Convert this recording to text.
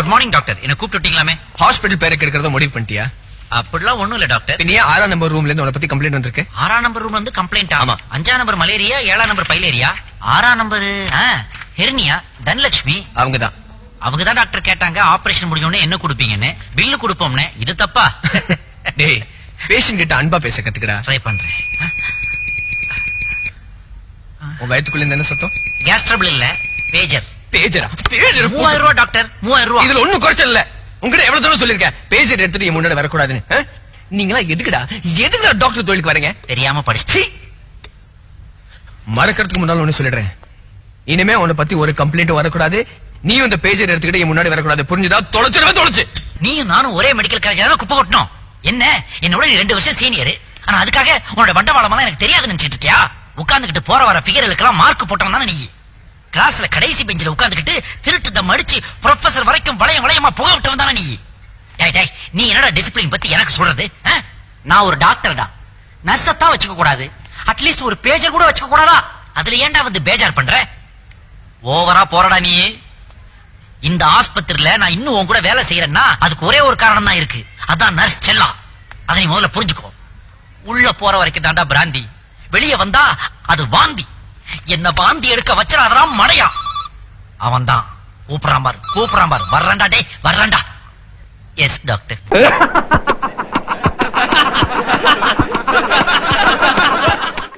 Good morning doctor என்ன கூப்பிட்டுட்டீங்களாமே hospital பேரை கெடுக்கிறத முடிவு பண்ணிட்டியா அப்படிலாம் ஒண்ணும் இல்ல டாக்டர் பின்ன ஏன் ஆறாம் நம்பர் ரூம்ல இருந்து உன்னை பத்தி கம்ப்ளைண்ட் வந்திருக்கு ஆறாம் நம்பர் ரூம் வந்து கம்ப்ளைண்ட் ஆமா. அஞ்சா நம்பர் மலேரியா ஏழாம் நம்பர் பைலேரியா ஆறாம் நம்பர் ஹெர்னியா தனலட்சுமி அவங்கதான் அவங்க தான் டாக்டர் கேட்டாங்க ஆபரேஷன் முடிஞ்ச உடனே என்ன கொடுப்பீங்கன்னு பில்லு கொடுப்போம்னு இது தப்பா டேய் பேஷண்ட் கிட்ட அன்பா பேச கத்துக்கடா ட்ரை பண்றேன் உன் வயத்துக்குள்ள இருந்து என்ன சத்தம் கேஸ் ட்ரபிள் இல்ல பேஜர் பேஜரா பேஜர் மூவாயிரம் ரூபாய் டாக்டர் மூவாயிரம் ரூபாய் இதுல ஒண்ணும் குறைச்சல் இல்ல உங்ககிட்ட எவ்வளவு தூரம் சொல்லிருக்கேன் பேஜர் எடுத்துட்டு என் முன்னாடி வரக்கூடாதுன்னு ஆ? நீங்களா எதுக்குடா எதுக்குடா டாக்டர் தொழிலுக்கு வரீங்க தெரியாம படிச்சு சீ! மறக்கறதுக்கு முன்னால ஒண்ணு சொல்லிடுறேன் இனிமே உன்னை பத்தி ஒரு கம்ப்ளைண்ட் வரக்கூடாது நீயும் இந்த பேஜர் எடுத்துக்கிட்டு என் முன்னாடி வரக்கூடாது புரிஞ்சுதா தொலைச்சிடவே தொலைச்சு நீயும் நானும் ஒரே மெடிக்கல் காலேஜ் தான் குப்பை கொட்டணும் என்ன என்னோட நீ ரெண்டு வருஷம் சீனியர் ஆனா அதுக்காக உன்னோட பண்டவாளம் எல்லாம் எனக்கு தெரியாதுன்னு நினைச்சிட்டு இருக்கியா உட்கார்ந்துகிட்டு போற வர ஃபிகர்களுக்கெல்லாம் மார்க் போட்டவன் தானே நீ கிளாஸ்ல கடைசி பெஞ்சில உட்கார்ந்துகிட்டு திருட்டு தம் அடிச்சு ப்ரொஃபசர் வரைக்கும் வளையம் வளையமா புக விட்டவன் தானே நீ டேய் டேய் நீ என்னடா டிசிப்ளின் பத்தி எனக்கு சொல்றது ஆ? நான் ஒரு டாக்டர்டா நர்ஸத்தான் வச்சுக்க கூடாது அட்லீஸ்ட் ஒரு பேஜர் கூட வச்சுக்க கூடாதா அதுல ஏன்டா வந்து பேஜார் பண்ற ஓவரா போறடா நீ இந்த ஆஸ்பத்திரியில நான் இன்னும் உன் கூட வேலை செய்யறேன்னா அதுக்கு ஒரே ஒரு காரணம் தான் இருக்கு அதான் நர்ஸ் செல்லா அதை நீ முதல்ல புரிஞ்சுக்கோ உள்ள போற வரைக்கும் தாண்டா பிராந்தி வெளிய வந்தா அது வாந்தி என்ன வாந்தி எடுக்க வச்சிடாதான் மடையா அவன் தான் கூப்பிடுறான் பாரு கூப்பிடுறான் பாரு வர்றான்டா டேய் வர்றான்டா எஸ் டாக்டர்